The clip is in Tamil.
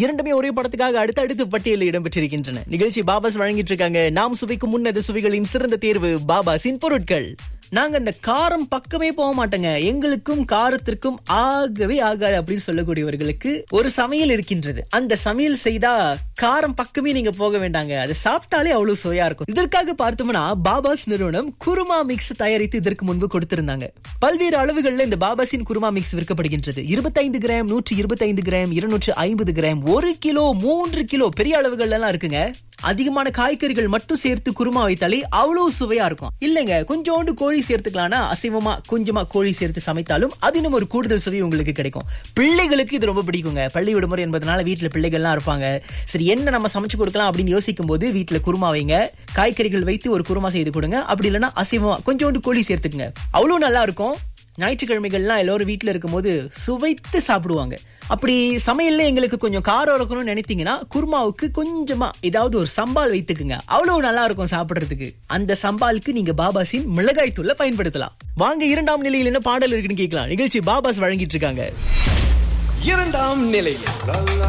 இரண்டுமே ஒரே படத்துக்காக அடுத்தடுத்து பட்டியலில் இடம்பெற்றிருக்கின்றன நிகழ்ச்சி பாபாஸ் வழங்கிட்டு இருக்காங்க நாம் சுவைக்கும் முன்னது சுவைகளின் சிறந்த தேர்வு பாபாஸின் பொருட்கள் நாங்க இந்த காரம் பக்கமே போக மாட்டோங்க எங்களுக்கும் காரத்திற்கும் ஆகவே ஆகாது அப்படின்னு சொல்லக்கூடியவர்களுக்கு ஒரு சமையல் இருக்கின்றது அந்த சமையல் செய்தா காரம் பக்கமே நீங்க போக வேண்டாங்க அது சாப்பிட்டாலே அவ்வளவு சுவையா இருக்கும் இதற்காக பார்த்தோம்னா பாபாஸ் நிறுவனம் குருமா மிக்ஸ் தயாரித்து இதற்கு முன்பு கொடுத்திருந்தாங்க பல்வேறு அளவுகள்ல இந்த பாபாஸின் குருமா மிக்ஸ் விற்கப்படுகின்றது இருபத்தைந்து கிராம் நூற்றி இருபத்தைந்து கிராம் இருநூற்று ஐம்பது கிராம் ஒரு கிலோ மூன்று கிலோ பெரிய அளவுகள் எல்லாம் இருக்குங்க அதிகமான காய்கறிகள் மட்டும் சேர்த்து குருமா வைத்தாலே அவ்வளவு சுவையா இருக்கும் இல்லைங்க கொஞ்சோண்டு கோழி சேர்த்துக்கலாம்னா அசைவமா கொஞ்சமா கோழி சேர்த்து சமைத்தாலும் அது இன்னும் ஒரு கூடுதல் சுவை உங்களுக்கு கிடைக்கும் பிள்ளைகளுக்கு இது ரொம்ப பிடிக்குங்க பள்ளி விடுமுறை என்பதனால வீட்டுல பிள்ளைகள்லாம் இருப்பாங்க சரி என்ன நம்ம சமைச்சு கொடுக்கலாம் அப்படின்னு யோசிக்கும் போது வீட்டுல குருமா வைங்க காய்கறிகள் வைத்து ஒரு குருமா செய்து கொடுங்க அப்படி இல்லைன்னா அசைவமா கொஞ்சோண்டு கோழி சேர்த்துக்குங்க அவ்வளவு நல்லா இருக்கும் ஞாயிற்றுக்கிழமைகள்லாம் எல்லாரும் வீட்டுல இருக்கும்போது சுவைத்து சாப்பிடுவாங்க அப்படி சமையல்ல எங்களுக்கு கொஞ்சம் காரம் இருக்கணும்னு நினைத்தீங்கன்னா குருமாவுக்கு கொஞ்சமா ஏதாவது ஒரு சம்பால் வைத்துக்குங்க அவ்வளவு நல்லா இருக்கும் சாப்பிடுறதுக்கு அந்த சம்பாலுக்கு நீங்க பாபாஸின் மிளகாய் தூளை பயன்படுத்தலாம் வாங்க இரண்டாம் நிலையில் என்ன பாடல் இருக்குன்னு கேட்கலாம் நிகழ்ச்சி பாபாஸ் வழங்கிட்டு இருக்காங்க இரண்டாம் நிலையில்